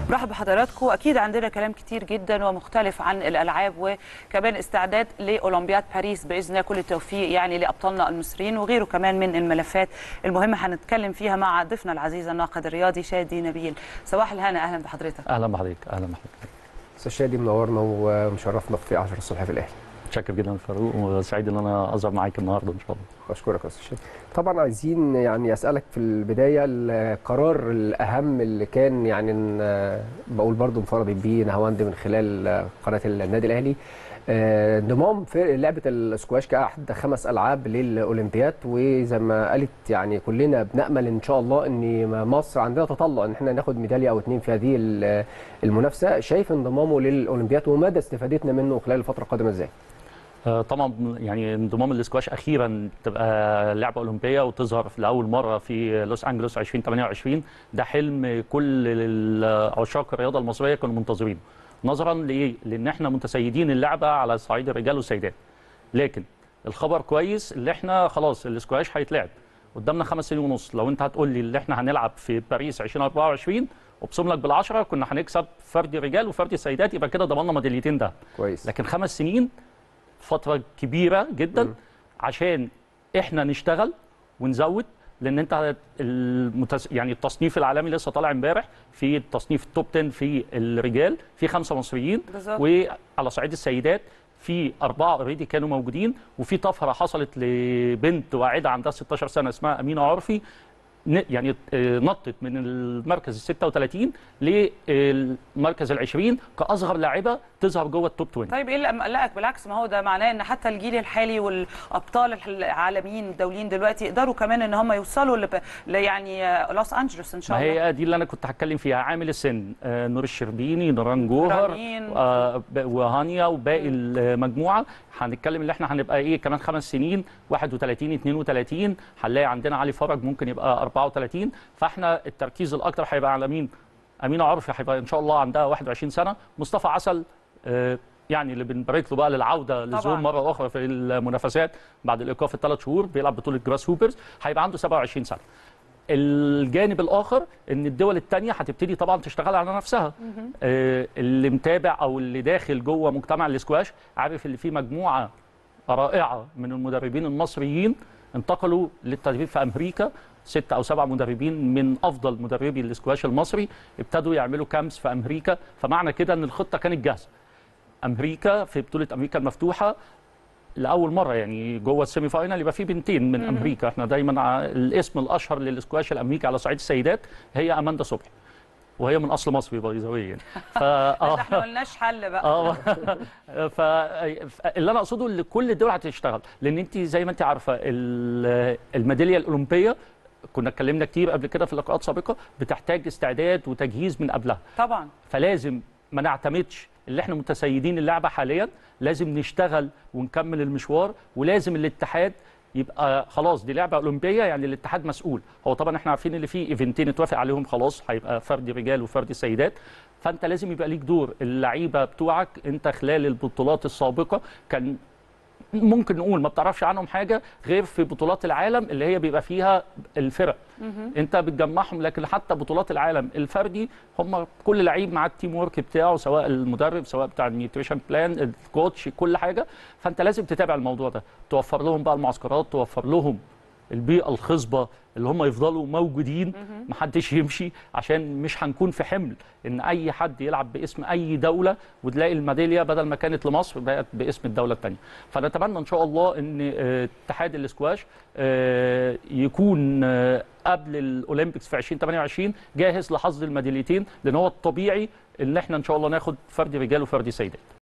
برحب بحضراتكم اكيد عندنا كلام كتير جدا ومختلف عن الالعاب وكمان استعداد لاولمبياد باريس باذن الله كل التوفيق يعني لابطالنا المصريين وغيره كمان من الملفات المهمه هنتكلم فيها مع ضيفنا العزيز الناقد الرياضي شادي نبيل صباح الهنا اهلا بحضرتك اهلا بحضرتك اهلا بحضرتك استاذ شادي منورنا ومشرفنا في 10 الصبح في الاهلي متشكر جدا فاروق وسعيد ان انا اظهر معاك النهارده ان شاء الله بشكرك يا استاذ شادي طبعا عايزين يعني اسالك في البدايه القرار الاهم اللي كان يعني بقول برضو انفرد بيه نهاوند من خلال قناه النادي الاهلي انضمام في لعبه السكواش كاحد خمس العاب للاولمبياد وزي ما قالت يعني كلنا بنامل ان شاء الله ان مصر عندنا تطلع ان احنا ناخد ميداليه او اتنين في هذه المنافسه شايف انضمامه للاولمبياد ومدى استفادتنا منه خلال الفتره القادمه ازاي؟ طبعا يعني انضمام الاسكواش اخيرا تبقى لعبه اولمبيه وتظهر لاول مره في لوس انجلوس 2028 ده حلم كل عشاق الرياضه المصريه كانوا منتظرينه نظرا لايه؟ لان احنا متسيدين اللعبه على صعيد الرجال والسيدات لكن الخبر كويس اللي احنا خلاص الاسكواش هيتلعب قدامنا خمس سنين ونص لو انت هتقول لي اللي احنا هنلعب في باريس 2024 ابصم لك بالعشره كنا هنكسب فردي رجال وفردي سيدات يبقى كده ضمننا ميداليتين ده كويس لكن خمس سنين فتره كبيره جدا م. عشان احنا نشتغل ونزود لان انت المتس... يعني التصنيف العالمي لسه طالع امبارح في التصنيف التوب 10 في الرجال في خمسه مصريين بالظبط. وعلى صعيد السيدات في أربعة اوريدي كانوا موجودين وفي طفرة حصلت لبنت واعدة عندها 16 سنة اسمها أمينة عرفي يعني نطت من المركز ال 36 للمركز ال 20 كاصغر لاعبه تظهر جوه التوب 20 طيب ايه اللي مقلقك بالعكس ما هو ده معناه ان حتى الجيل الحالي والابطال العالميين الدوليين دلوقتي يقدروا كمان ان هم يوصلوا لب... يعني لوس انجلوس ان شاء ما الله هي دي اللي انا كنت هتكلم فيها عامل السن آه نور الشربيني نوران جوهر آه وهانيا وباقي المجموعه هنتكلم اللي احنا هنبقى ايه كمان خمس سنين 31 32 هنلاقي عندنا علي فرج ممكن يبقى 34 فاحنا التركيز الاكتر هيبقى على مين؟ امينه عرفي هيبقى ان شاء الله عندها 21 سنه مصطفى عسل آه يعني اللي بنبارك له بقى للعوده للزوم مره اخرى في المنافسات بعد الايقاف الثلاث شهور بيلعب بطوله جراس هوبرز هيبقى عنده 27 سنه الجانب الاخر ان الدول الثانيه هتبتدي طبعا تشتغل على نفسها آه اللي متابع او اللي داخل جوه مجتمع الاسكواش عارف اللي فيه مجموعه رائعه من المدربين المصريين انتقلوا للتدريب في امريكا ستة أو سبعة مدربين من أفضل مدربي الاسكواش المصري ابتدوا يعملوا كامس في أمريكا فمعنى كده أن الخطة كانت جاهزة أمريكا في بطولة أمريكا المفتوحة لاول مره يعني جوه السيمي فاينال يبقى في بنتين من مم. امريكا احنا دايما الاسم الاشهر للاسكواش الامريكي على صعيد السيدات هي اماندا صبحي وهي من اصل مصري باي ذا يعني ف احنا ما قلناش حل بقى اه ف اللي انا اقصده ان كل الدول هتشتغل لان انت زي ما انت عارفه الميداليه الاولمبيه كنا اتكلمنا كتير قبل كده في لقاءات سابقه بتحتاج استعداد وتجهيز من قبلها طبعا فلازم ما نعتمدش اللي احنا متسيدين اللعبه حاليا لازم نشتغل ونكمل المشوار ولازم الاتحاد يبقى خلاص دي لعبه اولمبيه يعني الاتحاد مسؤول هو طبعا احنا عارفين اللي فيه ايفنتين اتوافق عليهم خلاص هيبقى فردي رجال وفردي سيدات فانت لازم يبقى ليك دور اللعيبه بتوعك انت خلال البطولات السابقه كان ممكن نقول ما بتعرفش عنهم حاجه غير في بطولات العالم اللي هي بيبقى فيها الفرق انت بتجمعهم لكن حتى بطولات العالم الفردي هم كل لعيب مع التيم ورك بتاعه سواء المدرب سواء بتاع النيوتريشن بلان الكوتش كل حاجه فانت لازم تتابع الموضوع ده توفر لهم بقى المعسكرات توفر لهم البيئه الخصبه اللي هم يفضلوا موجودين محدش يمشي عشان مش هنكون في حمل ان اي حد يلعب باسم اي دوله وتلاقي الميداليه بدل ما كانت لمصر بقت باسم الدوله الثانيه فنتمنى ان شاء الله ان اتحاد الاسكواش يكون قبل الاولمبيكس في 2028 جاهز لحصد الميداليتين لان هو الطبيعي ان احنا ان شاء الله ناخد فردي رجال وفردي سيدات